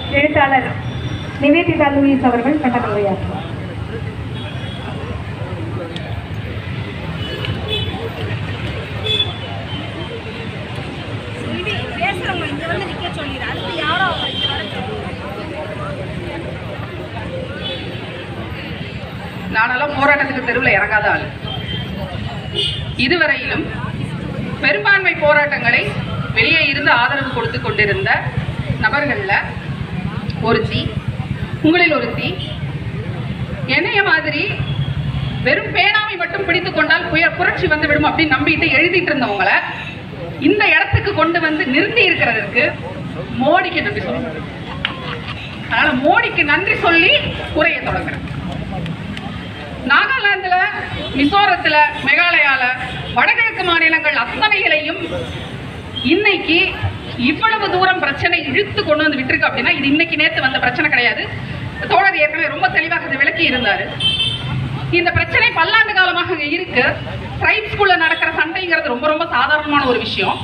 எழுத்தாளர் நிவேதிதா லூயிஸ் அவர்கள் கண்டன உரையாற்றுவார் இது பேசுறவங்க இங்க வந்து நிக்க சொல்லிடு அடுத்து யாரோ அவங்க இங்க வர சொல்லு. நானெல்லாம் போராட்டத்துக்கு தெருவில் இறங்காத ஆள் இதுவரையிலும் பெரும்பான்மை போராட்டங்களை வெளியே இருந்து ஆதரவு கொடுத்து கொண்டிருந்த நபர்கள்ல ஒருத்தி உங்களில் ஒருத்தி என்னைய மாதிரி வெறும் பேனாவை மட்டும் பிடித்து கொண்டால் புய புரட்சி வந்து விடும் அப்படின்னு நம்பிட்டு எழுதிட்டு இருந்தவங்கள இந்த இடத்துக்கு கொண்டு வந்து நிறுத்தி இருக்கிறதற்கு மோடிக்கு நன்றி சொல்லணும் அதனால மோடிக்கு நன்றி சொல்லி உரையை தொடங்குறேன் நாகாலாந்துல மிசோரத்துல மேகாலயால வடகிழக்கு மாநிலங்கள் அத்தனைகளையும் இன்னைக்கு இவ்வளவு தூரம் பிரச்சனை இழுத்து கொண்டு வந்து விட்டுருக்கு அப்படின்னா இது இன்னைக்கு நேத்து வந்த பிரச்சனை கிடையாது தோழர் ஏற்கனவே ரொம்ப தெளிவாக அதை விளக்கி இருந்தாரு இந்த பிரச்சனை பல்லாண்டு காலமாக அங்க இருக்கு ட்ரைப்ஸ்குள்ள நடக்கிற சண்டைங்கிறது ரொம்ப ரொம்ப சாதாரணமான ஒரு விஷயம்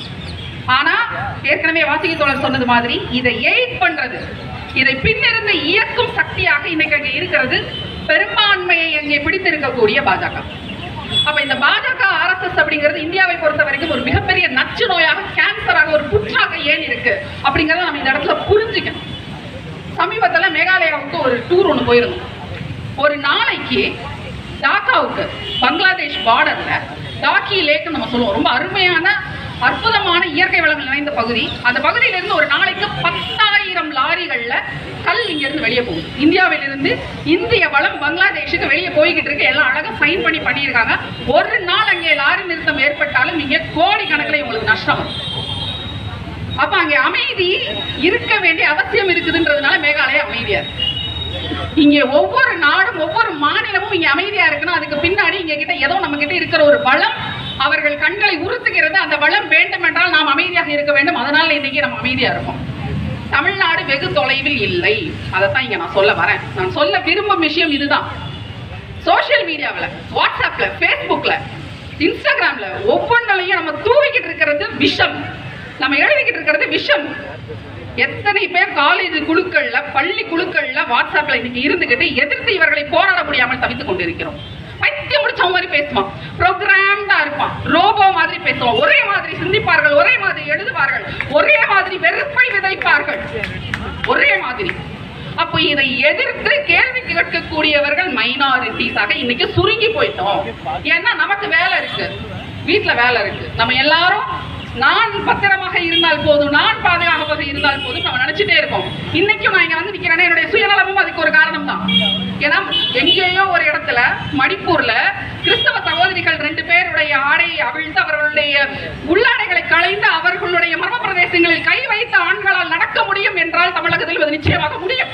ஆனா ஏற்கனவே வாசிகை தோழர் சொன்னது மாதிரி இதை எய்ட் பண்றது இதை பின்னிருந்து இயக்கும் சக்தியாக இன்னைக்கு அங்க இருக்கிறது பெரும்பான்மையை அங்கே பிடித்திருக்கக்கூடிய பாஜக அப்ப இந்த பாஜக ஆர்எஸ்எஸ் அப்படிங்கிறது இந்தியாவை பொறுத்த வரைக்கும் ஒரு மிகப்பெரிய நச்சு நோயாக கேன்சராக ஒரு புற்றாக ஏன் இருக்கு அப்படிங்கறத நம்ம இந்த இடத்துல புரிஞ்சுக்கணும் சமீபத்துல மேகாலயாவுக்கு ஒரு டூர் ஒன்று போயிருந்தோம் ஒரு நாளைக்கு டாக்காவுக்கு பங்களாதேஷ் பார்டர்ல டாக்கி லேக் நம்ம சொல்லுவோம் ரொம்ப அருமையான அற்புதமான இயற்கை வளங்கள் நிறைந்த பகுதி அந்த பகுதியில இருந்து ஒரு நாளைக்கு பத்தாயிரம் லாரிகள்ல கல் இங்க இருந்து வெளியே போகுது இந்தியாவில இருந்து இந்திய வளம் பங்களாதேஷுக்கு வெளியே போய்கிட்டு இருக்கு எல்லாம் அழகா ஃபைன் பண்ணி பண்ணியிருக்காங்க ஒரு நாள் அங்கே லாரி நிறுத்தம் ஏற்பட்டாலும் இங்க கோடி கணக்கில் உங்களுக்கு நஷ்டம் வரும் அப்ப அங்கே அமைதி இருக்க வேண்டிய அவசியம் இருக்குதுன்றதுனால மேகாலயா அமைதியா இருக்கு இங்க ஒவ்வொரு நாடும் ஒவ்வொரு மாநிலமும் இங்க அமைதியா இருக்கணும் அதுக்கு பின்னாடி இங்க கிட்ட ஏதோ நம்ம கிட்ட இருக்கிற ஒரு வளம் அவர்கள் கண்களை உறுத்துகிறது அந்த வளம் வேண்டும் என்றால் நாம் அமைதியாக இருக்க வேண்டும் அதனால இன்னைக்கு நம்ம அமைதியா இருக்கோம் தமிழ்நாடு வெகு தொலைவில் இல்லை அதைத்தான் இங்க நான் சொல்ல வரேன் நான் சொல்ல விரும்பும் விஷயம் இதுதான் சோஷியல் மீடியாவில் வாட்ஸ்அப்ல ஃபேஸ்புக்ல இன்ஸ்டாகிராம்ல ஒவ்வொன்றிலையும் நம்ம தூவிக்கிட்டு இருக்கிறது விஷம் நம்ம எழுதிக்கிட்டு இருக்கிறது விஷம் எத்தனை பேர் காலேஜ் குழுக்கள்ல பள்ளி குழுக்கள்ல வாட்ஸ்அப்ல இன்னைக்கு இருந்துகிட்டு எதிர்த்து இவர்களை போராட முடியாமல் தவித்துக் கொண்டிருக்கிறோம் பைத்தியம் முடிச்ச மாதிரி பேசுவான் ப்ரோக்ராம்டா இருப்பான் ரோபோ மாதிரி பேசுவான் ஒரே மாதிரி சிந்திப்பார்கள் ஒரே மாதிரி எழுதுவார்கள் ஒரே மாதிரி வெறுப்பை விதைப்பார்கள் ஒரே மாதிரி அப்போ இதை எதிர்த்து கேள்வி கேட்கக்கூடியவர்கள் மைனாரிட்டிஸாக இன்னைக்கு சுருங்கி போயிட்டோம் ஏன்னா நமக்கு வேலை இருக்கு வீட்ல வேலை இருக்கு நம்ம எல்லாரும் நான் பத்திரமாக இருந்தால் போதும் நான் பாதுகாப்பாக இருந்தால் போதும் நம்ம நினைச்சிட்டே இருக்கோம் இன்னைக்கும் நான் இங்க வந்து நிக்கிறேன்னா என்னுடைய சுயநலமும் அதுக்கு ஒரு காரணம் தான் ஏன்னா எங்கேயோ ஒரு இடத்துல மணிப்பூர்ல கிறிஸ்தவ சகோதரிகள் ரெண்டு பேருடைய ஆடையை அவிழ்த்து அவர்களுடைய உள்ளாடைகளை களைந்து அவர்களுடைய மர்ம பிரதேசங்களில் கை வைத்த ஆண்களால் நடக்க முடியும் என்றால் தமிழகத்தில் அது நிச்சயமாக முடியும்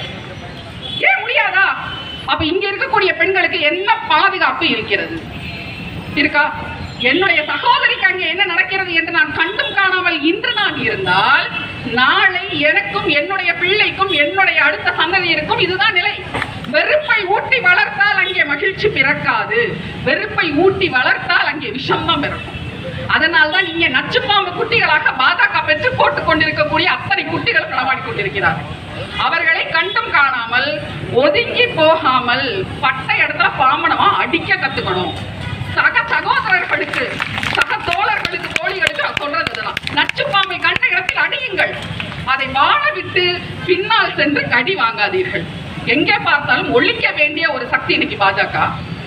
ஏன் முடியாதா அப்ப இங்க இருக்கக்கூடிய பெண்களுக்கு என்ன பாதுகாப்பு இருக்கிறது இருக்கா என்னுடைய சகோதரிக்கு அங்கே என்ன நடக்கிறது என்று நான் கண்டும் காணாமல் இன்று நான் இருந்தால் நாளை எனக்கும் என்னுடைய பிள்ளைக்கும் என்னுடைய அடுத்த சந்ததியினருக்கும் இதுதான் நிலை வெறுப்பை ஊட்டி வளர்த்தால் அங்கே மகிழ்ச்சி பிறக்காது வெறுப்பை ஊட்டி வளர்த்தால் அங்கே விஷம் தான் பிறக்கும் அதனால் தான் இங்கே நச்சுப்பாம்பு குட்டிகளாக பாஜக பெற்று போட்டுக் கொண்டிருக்கக்கூடிய அத்தனை குட்டிகள் களவாடி கொண்டிருக்கிறார்கள் அவர்களை கண்டும் காணாமல் ஒதுங்கி போகாமல் பட்ட இடத்துல பாம்பனமா அடிக்க கத்துக்கணும் சக சகோதரர்களுக்கு சக தோழர்களுக்கு தோழிகளுக்கு நான் சொல்றது இதெல்லாம் நச்சு பாம்பை கண்ட இடத்தில் அடியுங்கள் அதை வாழ விட்டு பின்னால் சென்று கடி வாங்காதீர்கள் எங்கே பார்த்தாலும் ஒழிக்க வேண்டிய ஒரு சக்தி இன்னைக்கு பாஜக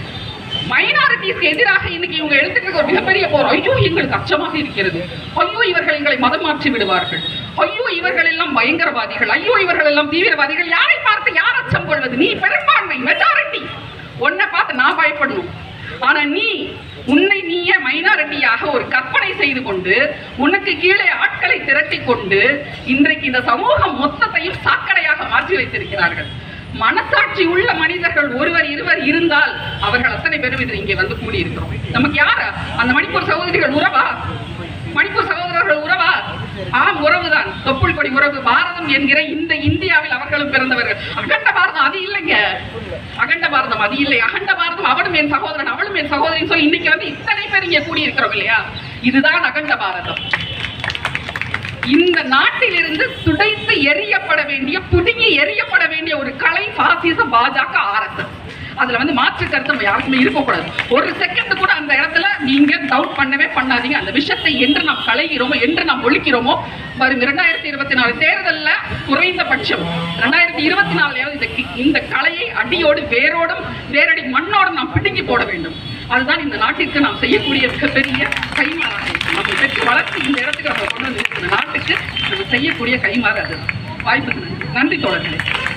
மைனாரிட்டிஸ்க்கு எதிராக இன்னைக்கு இவங்க எடுத்துட்டு இருக்க ஒரு மிகப்பெரிய போர் ஐயோ எங்களுக்கு அச்சமாக இருக்கிறது ஐயோ இவர்கள் எங்களை மதம் மாற்றி விடுவார்கள் ஐயோ இவர்கள் எல்லாம் பயங்கரவாதிகள் ஐயோ இவர்கள் எல்லாம் தீவிரவாதிகள் யாரை பார்த்து யார் அச்சம் கொள்வது நீ பெரும்பான்மை மெஜாரிட்டி உன்னை பார்த்து நான் பயப்படணும் ஆனா நீ உன்னை நீயே மைனாரிட்டியாக ஒரு கற்பனை செய்து கொண்டு உனக்கு கீழே ஆட்களை திரட்டி கொண்டு இன்றைக்கு இந்த சமூகம் மொத்தத்தையும் சாக்கடையாக மாற்றி வைத்திருக்கிறார்கள் மனசாட்சி உள்ள மனிதர்கள் ஒருவர் இருவர் இருந்தால் அவர்கள் அத்தனை பேரும் இன்று இங்கே வந்து கூடியிருக்கிறோம் நமக்கு யாரு அந்த மணிப்பூர் சகோதரிகள் உறவா மணிப்பூர் சகோதரர்கள் உறவா ஆம் உறவுதான் தொப்புள் கொடி உறவு பாரதம் என்கிற இந்த இந்தியாவில் அவர்களும் பிறந்தவர்கள் அகண்ட பாரதம் அது இல்லைங்க அகண்ட பாரதம் அது இல்லை அகண்ட பாரதம் அவனும் என் சகோதரன் அவளும் என் சகோதரின்னு சொல்லி இன்னைக்கு வந்து இத்தனை பேர் இங்கே கூடியிருக்கிறோம் இல்லையா இதுதான் அகண்ட பாரதம் இந்த நாட்டிலிருந்து துடைத்து எறியப்பட வேண்டிய பாசிச பாஜக ஆர்எஸ்எஸ் அதுல வந்து மாற்று கருத்து நம்ம யாருக்குமே இருக்கக்கூடாது ஒரு செகண்ட் கூட அந்த இடத்துல நீங்க டவுட் பண்ணவே பண்ணாதீங்க அந்த விஷயத்தை என்று நாம் களைகிறோமோ என்று நாம் ஒழிக்கிறோமோ வரும் இரண்டாயிரத்தி இருபத்தி நாலு தேர்தல்ல குறைந்தபட்சம் ரெண்டாயிரத்தி இருபத்தி நாலுலயாவது இந்த கி- இந்த கலையை அடியோடு வேரோடும் வேரடி மண்ணோடும் நாம் பிடுங்கி போட வேண்டும் அதுதான் இந்த நாட்டிற்கு நாம் செய்யக்கூடிய மிகப்பெரிய கைமாறாக இருக்கும். நம்ம பெற்று வளர்த்து இந்த இடத்துக்கு நம்ம கொண்டு வந்து இந்த நாட்டுக்கு நம்ம செய்யக்கூடிய கைமாறு அது வாய்ப்புக்கு நன்றி நன்றி தோழர்களே